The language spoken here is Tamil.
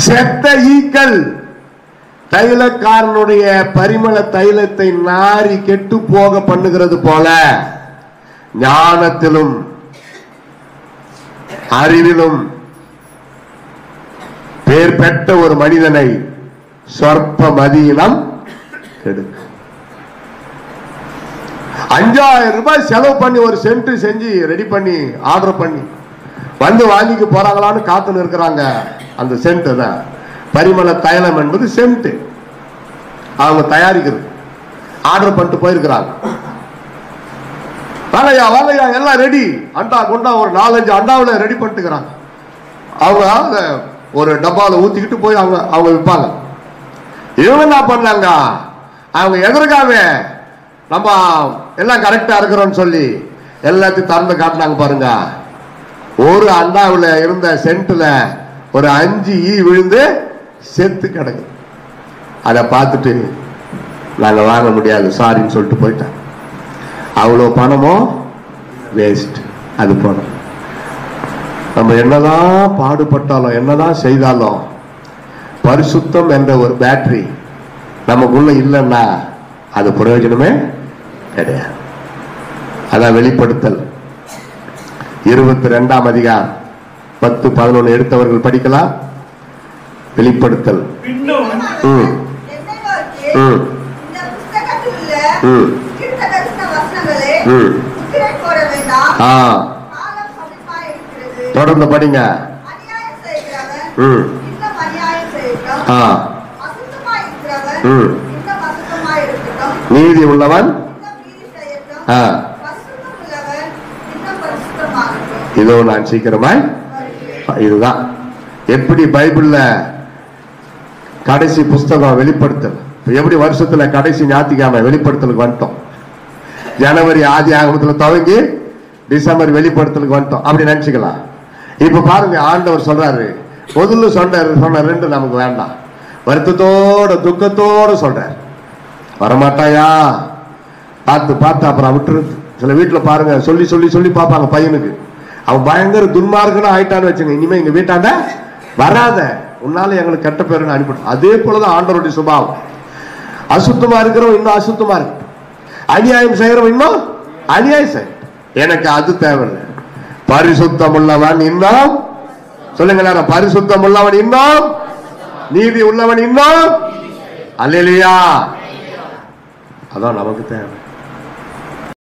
செத்த ஈக்கள் தைலக்காரனுடைய பரிமள தைலத்தை நாரி கெட்டு போக பண்ணுகிறது போல ஞானத்திலும் அறிவிலும் பேர் பெற்ற ஒரு மனிதனை சொற்ப மதியினம் கெடுக்கும் அஞ்சாயிரம் ரூபாய் செலவு பண்ணி ஒரு சென்ட் செஞ்சு ரெடி பண்ணி ஆர்டர் பண்ணி வந்து வாங்கிக்க போறாங்களான்னு காத்துன்னு இருக்கிறாங்க அந்த சென்ட் தான் பரிமள தைலம் என்பது சென்ட் அவங்க தயாரிக்கிறது ஆர்டர் பண்ணிட்டு போயிருக்கிறாங்க வாங்கய்யா வாங்கய்யா எல்லாம் ரெடி அண்டா குண்டா ஒரு நாலஞ்சு அண்டாவில் ரெடி பண்ணிட்டுக்கிறாங்க அவங்க அதை ஒரு டப்பாவில் ஊத்திக்கிட்டு போய் அவங்க அவங்க விற்பாங்க இவங்க என்ன பண்ணாங்க அவங்க எதிர்க்காம நம்ம எல்லாம் கரெக்டா இருக்கிறோம்னு சொல்லி எல்லாத்தையும் திறந்து காட்டினாங்க பாருங்க ஒரு அண்டாவில் இருந்த சென்ட்ல ஒரு அஞ்சு ஈ விழுந்து செத்து கிடக்கு அதை பார்த்துட்டு நாங்க வாங்க முடியாது சாரின்னு சொல்லிட்டு போயிட்டேன் அவ்வளோ பணமும் வேஸ்ட் அது பணம் நம்ம என்னதான் பாடுபட்டாலும் என்னதான் செய்தாலும் பரிசுத்தம் என்ற ஒரு பேட்டரி நமக்குள்ள இல்லைன்னா அது பிரயோஜனமே கிடையாது அதான் வெளிப்படுத்தல் இருபத்தி ரெண்டாம் அதிகாரம் பத்து பதினொன்று எடுத்தவர்கள் படிக்கலாம் வெளிப்படுத்தல் பின்னும் ம் என்னை நோக்கி, ம். இந்த புஸ்தகத்தில் உள்ள ம் தீர்க்கதரிசன வசனங்களே ம் முத்திரை போட வேண்டாம் ஆ காலம் சமீபமாய் இருக்கிறது தொடர்ந்து படிங்க அநியாயம் செய்கிறவன் ம் இன்னும் அநியாயம் செய்யட்டும் ஆ அசுத்தமாய் இருக்கிறவன் ம். இன்னும் அசுத்தமாய் இருக்கட்டும் நீதி உள்ளவன் இன்னும் நீதி செய்யட்டும் ஆ பரிசுத்தம் உள்ளவன் இன்னும் பரிசுத்தமாகட்டும் இதோ நான் சீக்கிரமாய் இதுதான் எப்படி பைபிள்ல கடைசி புஸ்தகம் வெளிப்படுத்தல் இப்ப எப்படி வருஷத்துல கடைசி ஞாயிற்றுக்கிழமை வெளிப்படுத்தலுக்கு வந்துட்டோம் ஜனவரி ஆதி ஆகமத்துல துவங்கி டிசம்பர் வெளிப்படுத்தலுக்கு வந்துட்டோம் அப்படி நினைச்சுக்கலாம் இப்ப பாருங்க ஆண்டவர் சொல்றாரு முதல்ல சொன்னாரு சொன்ன ரெண்டு நமக்கு வேண்டாம் வருத்தத்தோட துக்கத்தோட சொல்றாரு வரமாட்டாயா பார்த்து பார்த்து அப்புறம் விட்டுருது சில வீட்டுல பாருங்க சொல்லி சொல்லி சொல்லி பார்ப்பாங்க பையனுக்கு அவன் பயங்கர துன்மார்க்கனா ஆயிட்டான்னு வச்சுங்க இனிமே எங்க வீட்டாண்ட வராத உன்னால எங்களுக்கு கெட்ட பேருன்னு அனுப்பிடும் அதே போலதான் ஆண்டவருடைய சுபாவம் அசுத்தமா இருக்கிறவன் இன்னும் அசுத்தமா இருக்கு அநியாயம் செய்யறவன் இன்னும் அநியாயம் செய்ய எனக்கு அது தேவையில்லை பரிசுத்தம் உள்ளவன் இன்னும் சொல்லுங்க நேரம் பரிசுத்தம் உள்ளவன் இன்னும் நீதி உள்ளவன் இன்னும் அல்லையா அதான் நமக்கு தேவை